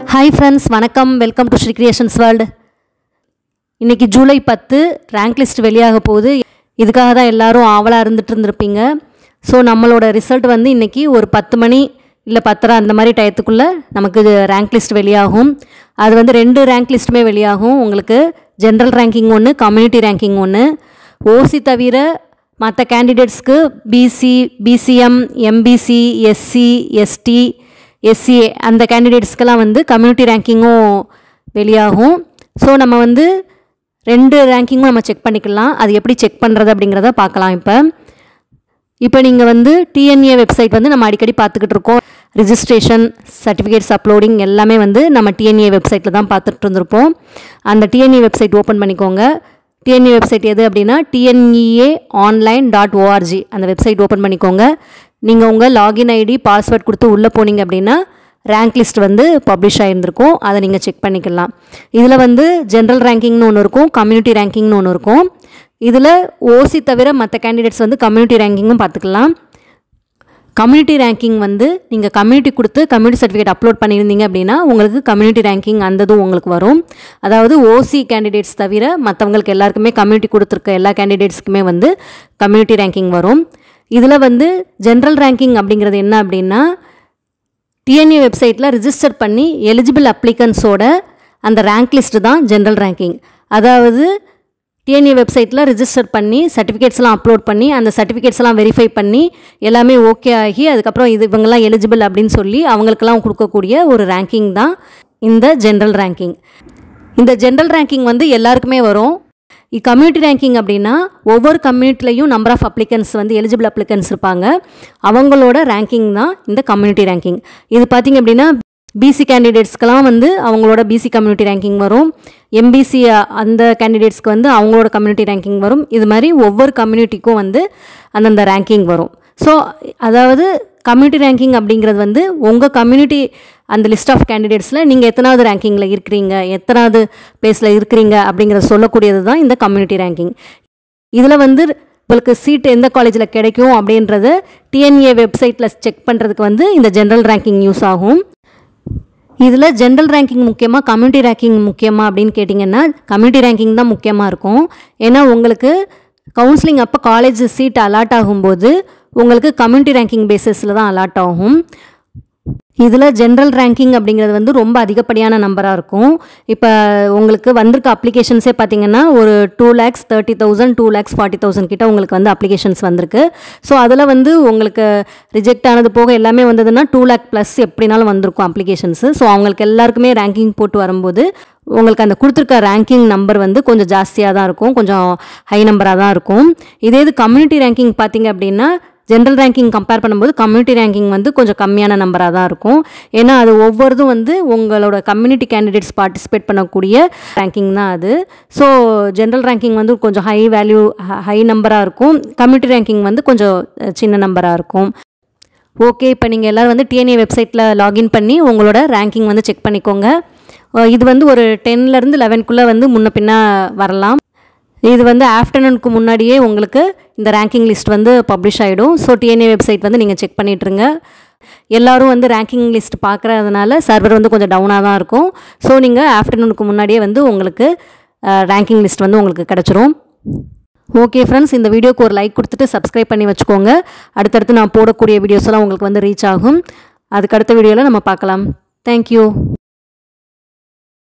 hi friends வணக்கம் welcome to Sri creations world இன்றைக்கி July பத்து ரேங்க் லிஸ்ட் வெளியாக போகுது இதுக்காக தான் எல்லாரும் ஆவலாக இருந்துட்டு இருந்திருப்பீங்க ஸோ நம்மளோட ரிசல்ட் வந்து இன்றைக்கி ஒரு பத்து மணி இல்லை பத்தரை அந்த மாதிரி டயத்துக்குள்ளே நமக்கு ரேங்க் லிஸ்ட் வெளியாகும் அது வந்து ரெண்டு ரேங்க் லிஸ்ட்டுமே வெளியாகும் உங்களுக்கு ஜென்ரல் ரேங்கிங் ஒன்று கம்யூனிட்டி ரேங்கிங் ஒன்று ஓசி தவிர மற்ற கேண்டிடேட்ஸ்க்கு BC BCM MBC SC ST SC அந்த கேண்டிடேட்ஸ்க்கெல்லாம் வந்து கம்யூனிட்டி ரேங்கிங்கும் வெளியாகும் ஸோ நம்ம வந்து ரெண்டு ரேங்கிங்கும் நம்ம செக் பண்ணிக்கலாம் அது எப்படி செக் பண்ணுறது அப்படிங்கிறத பார்க்கலாம் இப்போ இப்போ நீங்கள் வந்து டிஎன்ஏ வெப்சைட் வந்து நம்ம அடிக்கடி பார்த்துக்கிட்டு இருக்கோம் ரிஜிஸ்ட்ரேஷன் சர்டிஃபிகேட்ஸ் அப்லோடிங் எல்லாமே வந்து நம்ம டிஎன்ஏ வெப்சைட்டில் தான் பார்த்துட்டு இருந்திருப்போம் அந்த டிஎன்ஏ வெப்சைட் ஓப்பன் பண்ணிக்கோங்க டிஎன்ஏ வெப்சைட் எது அப்படின்னா டிஎன்இஏ ஆன்லைன் டாட் ஓஆர்ஜி அந்த வெப்சைட் ஓப்பன் பண்ணிக்கோங்க நீங்கள் உங்கள் லாகின் ஐடி பாஸ்வேர்ட் கொடுத்து உள்ளே போனீங்க அப்படின்னா ரேங்க் லிஸ்ட் வந்து பப்ளிஷ் ஆகிருந்திருக்கும் அதை நீங்கள் செக் பண்ணிக்கலாம் இதில் வந்து ஜென்ரல் ரேங்கிங்னு ஒன்று இருக்கும் கம்யூனிட்டி ரேங்கிங்னு ஒன்று இருக்கும் இதில் ஓசி தவிர மற்ற கேண்டிடேட்ஸ் வந்து கம்யூனிட்டி ரேங்கிங்கும் பார்த்துக்கலாம் கம்யூனிட்டி ரேங்கிங் வந்து நீங்கள் கம்யூனிட்டி கொடுத்து கம்யூனிட்டி சர்டிஃபிகேட் அப்லோட் பண்ணியிருந்தீங்க அப்படின்னா உங்களுக்கு கம்யூனிட்டி ரேங்கிங் அந்த இதுவும் உங்களுக்கு வரும் அதாவது ஓசி கேண்டிடேட்ஸ் தவிர மற்றவங்களுக்கு எல்லாருக்குமே கம்யூனிட்டி கொடுத்துருக்க எல்லா கேண்டிடேட்ஸ்க்குமே வந்து கம்யூனிட்டி ரேங்கிங் வரும் இதில் வந்து ஜென்ரல் ரேங்கிங் அப்படிங்கிறது என்ன அப்படின்னா டிஎன்ஏ வெப்சைட்டில் ரிஜிஸ்டர் பண்ணி எலிஜிபிள் அப்ளிகன்ஸோட அந்த ரேங்க் லிஸ்ட்டு தான் ஜென்ரல் ரேங்கிங் அதாவது டிஎன்ஏ வெப்சைட்டில் ரிஜிஸ்டர் பண்ணி சர்டிஃபிகேட்ஸ்லாம் அப்லோட் பண்ணி அந்த சர்டிஃபிகேட்ஸ்லாம் வெரிஃபை பண்ணி எல்லாமே ஓகே ஆகி அதுக்கப்புறம் இது இவங்கெல்லாம் எலிஜிபிள் அப்படின்னு சொல்லி அவங்களுக்கெல்லாம் கொடுக்கக்கூடிய ஒரு ரேங்கிங் தான் இந்த ஜென்ரல் ரேங்கிங் இந்த ஜென்ரல் ரேங்கிங் வந்து எல்லாருக்குமே வரும் கம்யூனிட்டி ரேங்கிங் அப்படின்னா ஒவ்வொரு கம்யூனிட்டிலையும் நம்பர் ஆஃப் அப்ளிகன்ஸ் வந்து எலிஜிபிள் அப்ளிகன்ஸ் இருப்பாங்க அவங்களோட ரேங்கிங் தான் இந்த கம்யூனிட்டி ரேங்கிங் இது பார்த்திங்க அப்படின்னா பிசி கேண்டிடேட்ஸ்க்கெலாம் வந்து அவங்களோட பிசி கம்யூனிட்டி ரேங்கிங் வரும் எம்பிசி அந்த கேண்டிடேட்ஸ்க்கு வந்து அவங்களோட கம்யூனிட்டி ரேங்கிங் வரும் இது மாதிரி ஒவ்வொரு கம்யூனிட்டிக்கும் வந்து அந்தந்த ரேங்கிங் வரும் ஸோ அதாவது கம்யூனிட்டி ரேங்கிங் அப்படிங்கிறது வந்து உங்கள் கம்யூனிட்டி அந்த லிஸ்ட் ஆஃப் கேண்டிடேட்ஸில் நீங்கள் எத்தனாவது ரேங்கிங்கில் இருக்கிறீங்க எத்தனாவது பிளேஸில் இருக்கிறீங்க அப்படிங்கிறத சொல்லக்கூடியது தான் இந்த கம்யூனிட்டி ரேங்கிங் இதில் வந்து உங்களுக்கு சீட் எந்த காலேஜில் கிடைக்கும் அப்படின்றத டிஎன்ஏ வெப்சைட்டில் செக் பண்ணுறதுக்கு வந்து இந்த ஜென்ரல் ரேங்கிங் யூஸ் ஆகும் இதில் ஜென்ரல் ரேங்கிங் முக்கியமாக கம்யூனிட்டி ரேங்கிங் முக்கியமாக அப்படின்னு கேட்டிங்கன்னா கம்யூனிட்டி ரேங்கிங் தான் முக்கியமாக இருக்கும் ஏன்னா உங்களுக்கு கவுன்சிலிங் அப்போ காலேஜ் சீட் அலாட் ஆகும்போது உங்களுக்கு கம்யூனிட்டி ரேங்கிங் பேசிஸில் தான் அலாட் ஆகும் இதில் ஜென்ரல் ரேங்கிங் அப்படிங்கிறது வந்து ரொம்ப அதிகப்படியான நம்பராக இருக்கும் இப்போ உங்களுக்கு வந்திருக்க அப்ளிகேஷன்ஸே பார்த்தீங்கன்னா ஒரு two lakhs thirty thousand two lakhs forty thousand கிட்ட உங்களுக்கு வந்து அப்ளிகேஷன்ஸ் வந்திருக்கு ஸோ அதில் வந்து உங்களுக்கு ரிஜெக்ட் ஆனது போக எல்லாமே வந்ததுன்னா டூ லேக் ப்ளஸ் எப்படினாலும் வந்திருக்கும் அப்ளிகேஷன்ஸு ஸோ அவங்களுக்கு எல்லாருக்குமே ரேங்கிங் போட்டு வரும்போது உங்களுக்கு அந்த கொடுத்துருக்க ரேங்கிங் நம்பர் வந்து கொஞ்சம் ஜாஸ்தியாக தான் இருக்கும் கொஞ்சம் ஹை நம்பராக தான் இருக்கும் இதே இது கம்யூனிட்டி ரேங்கிங் பார்த்தீங்க அப்படின்னா ஜென்ரல் ரேங்கிங் கம்பேர் பண்ணும்போது கம்யூனிட்டி ரேங்கிங் வந்து கொஞ்சம் கம்மியான நம்பராக தான் இருக்கும் ஏன்னா அது ஒவ்வொருதும் வந்து உங்களோட கம்யூனிட்டி கேண்டிடேட்ஸ் பார்ட்டிசிபேட் பண்ணக்கூடிய ரேங்கிங் தான் அது ஸோ ஜென்ரல் ரேங்கிங் வந்து கொஞ்சம் ஹை வேல்யூ ஹை நம்பராக இருக்கும் கம்யூனிட்டி ரேங்கிங் வந்து கொஞ்சம் சின்ன நம்பராக இருக்கும் ஓகே இப்போ நீங்கள் எல்லோரும் வந்து டிஎன்ஏ வெப்சைட்டில் லாகின் பண்ணி உங்களோட ரேங்கிங் வந்து செக் பண்ணிக்கோங்க இது வந்து ஒரு டென்லேருந்து லெவன்க்குள்ளே வந்து முன்ன பின்ன வரலாம் இது வந்து ஆஃப்டர்நூனுக்கு முன்னாடியே உங்களுக்கு இந்த ரேங்கிங் லிஸ்ட் வந்து பப்ளிஷ் ஆகிடும் ஸோ டிஎன்ஏ வெப்சைட் வந்து நீங்கள் செக் பண்ணிட்டுருங்க எல்லோரும் வந்து ரேங்கிங் லிஸ்ட் பார்க்குறதுனால சர்வர் வந்து கொஞ்சம் டவுனாக தான் இருக்கும் ஸோ நீங்கள் ஆஃப்டர்நூனுக்கு முன்னாடியே வந்து உங்களுக்கு ரேங்கிங் லிஸ்ட் வந்து உங்களுக்கு கிடச்சிரும் ஓகே ஃப்ரெண்ட்ஸ் இந்த வீடியோக்கு ஒரு லைக் கொடுத்துட்டு சப்ஸ்கிரைப் பண்ணி வச்சுக்கோங்க அடுத்தடுத்து நான் போடக்கூடிய வீடியோஸ் எல்லாம் உங்களுக்கு வந்து ரீச் ஆகும் அதுக்கு அடுத்த வீடியோவில் நம்ம பார்க்கலாம் தேங்க்யூ